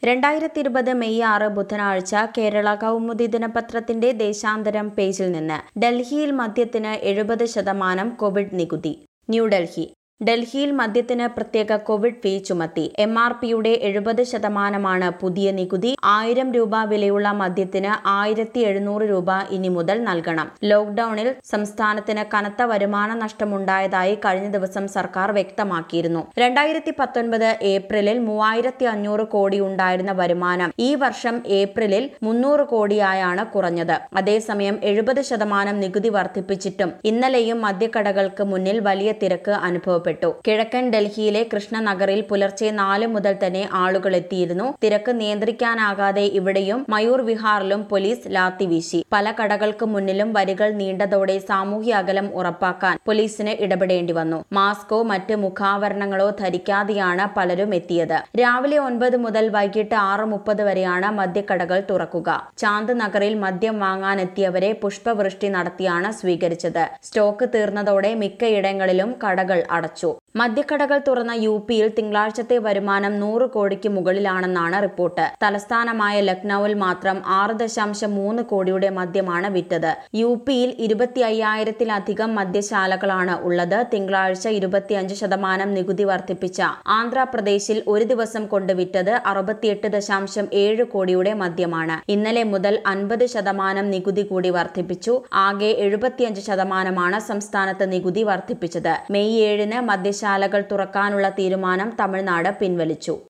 രണ്ടായിരത്തി ഇരുപത് മെയ് ആറ് ബുധനാഴ്ച കേരള കൗമുദി ദിനപത്രത്തിന്റെ ദേശാന്തരം പേജിൽ നിന്ന് ഡൽഹിയിൽ മദ്യത്തിന് എഴുപത് ശതമാനം കോവിഡ് നികുതി ന്യൂഡൽഹി ഡൽഹിയിൽ മദ്യത്തിന് പ്രത്യേക കോവിഡ് ഫീ ചുമത്തി എം ആർ പിയുടെ എഴുപത് ശതമാനമാണ് പുതിയ നികുതി ആയിരം രൂപ വിലയുള്ള മദ്യത്തിന് ആയിരത്തി എഴുന്നൂറ് രൂപ ഇനി മുതൽ നൽകണം ലോക്ഡൌണിൽ സംസ്ഥാനത്തിന് കനത്ത വരുമാന നഷ്ടമുണ്ടായതായി കഴിഞ്ഞ ദിവസം സർക്കാർ വ്യക്തമാക്കിയിരുന്നു രണ്ടായിരത്തി പത്തൊൻപത് ഏപ്രിലിൽ മൂവായിരത്തി അഞ്ഞൂറ് കോടി ഉണ്ടായിരുന്ന വരുമാനം ഈ വർഷം ഏപ്രിലിൽ മുന്നൂറ് കോടിയായാണ് കുറഞ്ഞത് അതേസമയം എഴുപത് ശതമാനം നികുതി വർദ്ധിപ്പിച്ചിട്ടും ഇന്നലെയും മദ്യക്കടകൾക്ക് മുന്നിൽ വലിയ തിരക്ക് അനുഭവപ്പെട്ടു കിഴക്കൻ ഡൽഹിയിലെ കൃഷ്ണനഗറിൽ പുലർച്ചെ നാല് മുതൽ തന്നെ ആളുകൾ എത്തിയിരുന്നു തിരക്ക് നിയന്ത്രിക്കാനാകാതെ ഇവിടെയും മയൂർ വിഹാറിലും പോലീസ് ലാത്തി വീശി പല കടകൾക്ക് മുന്നിലും വരികൾ നീണ്ടതോടെ സാമൂഹ്യ അകലം ഉറപ്പാക്കാൻ പോലീസിന് ഇടപെടേണ്ടി വന്നു മാസ്കോ മറ്റ് മുഖാവരണങ്ങളോ ധരിക്കാതെയാണ് പലരും എത്തിയത് രാവിലെ ഒൻപത് മുതൽ വൈകിട്ട് ആറ് മുപ്പത് വരെയാണ് മദ്യക്കടകൾ തുറക്കുക ചാന്ദ് നഗറിൽ മദ്യം വാങ്ങാനെത്തിയവരെ പുഷ്പവൃഷ്ടി നടത്തിയാണ് സ്വീകരിച്ചത് സ്റ്റോക്ക് തീർന്നതോടെ മിക്കയിടങ്ങളിലും കടകൾ അടച്ചു മദ്യക്കടകൾ തുറന്ന യു പിയിൽ തിങ്കളാഴ്ചത്തെ വരുമാനം നൂറ് കോടിക്ക് മുകളിലാണെന്നാണ് റിപ്പോർട്ട് തലസ്ഥാനമായ ലക്നൌവിൽ മാത്രം ആറ് ദശാംശം മൂന്ന് കോടിയുടെ മദ്യമാണ് വിറ്റത് യു പിയിൽ ഇരുപത്തി അയ്യായിരത്തിലധികം മദ്യശാലകളാണ് ഉള്ളത് തിങ്കളാഴ്ച ഇരുപത്തിയഞ്ച് ശതമാനം നികുതി വർദ്ധിപ്പിച്ച ആന്ധ്രാപ്രദേശിൽ ഒരു ദിവസം കൊണ്ട് വിറ്റത് അറുപത്തിയെട്ട് ദശാംശം ഏഴ് കോടിയുടെ മദ്യമാണ് ഇന്നലെ മുതൽ അൻപത് ശതമാനം നികുതി കൂടി വർദ്ധിപ്പിച്ചു ആകെ എഴുപത്തിയഞ്ച് ശതമാനമാണ് സംസ്ഥാനത്ത് നികുതി വർദ്ധിപ്പിച്ചത് മെയ് ഏഴിന് മദ്യശാലകൾ തുറക്കാനുള്ള തീരുമാനം തമിഴ്നാട് പിൻവലിച്ചു